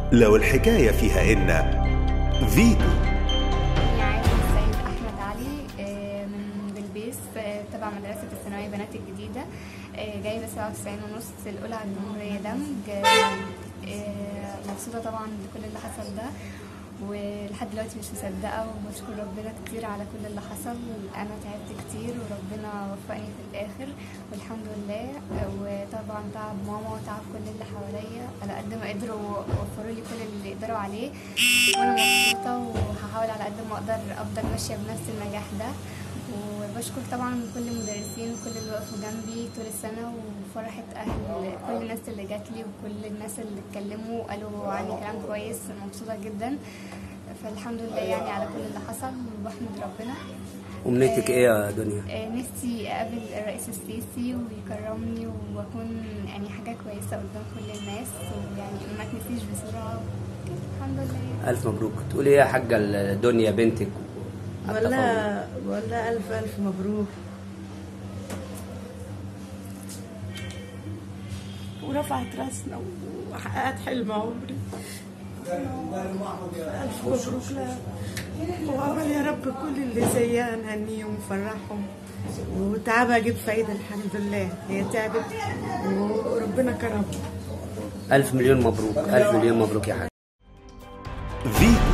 لو الحكاية فيها إن فيتو عايز السيد احمد علي آه، من بلبيس آه، تبع مدرسه الثانويه بنات الجديده آه، جايبه 97 ونص الاولى على الجمهوريه دمج آه، آه، مبسوطه طبعا بكل اللي حصل ده ولحد دلوقتي مش مصدقه وبشكر ربنا كتير على كل اللي حصل انا تعبت كتير وربنا وفقني في الاخر والحمد لله آه، وطبعا تعب ماما وتعب كل اللي حواليا على قد ما قدروا وفروا لي كل اللي يقدروا عليه وانا مبسوطه وهحاول على قد ما اقدر افضل ماشيه بنفس النجاح ده وبشكر طبعا كل المدرسين وكل اللي وقفوا جنبي طول السنه وفرحه اهل كل الناس اللي جات لي وكل الناس اللي اتكلموا قالوا عني كلام كويس مبسوطه جدا فالحمد لله يعني على كل اللي حصل وبحمد ربنا أمنيتك إيه يا دنيا؟ آه، نفسي اقابل الرئيس السيسي ويكرمني واكون يعني حاجه كويسه قدام كل الناس ويعني ما تنسيش بسرعه كده، الحمد لله ألف مبروك تقولي إيه يا حاجة لدنيا بنتك على التفوق؟ ولا ولا ألف ألف مبروك ورفعت راسنا وحققت حلم عمري ألف مبروك لها وعمل يا رب كل اللي زيها نهنيهم ونفرحهم وتعبها جيب فايدة الحمد لله هي تعبت وربنا كرمها ألف مليون مبروك ألف مليون مبروك يا حاجة فيتو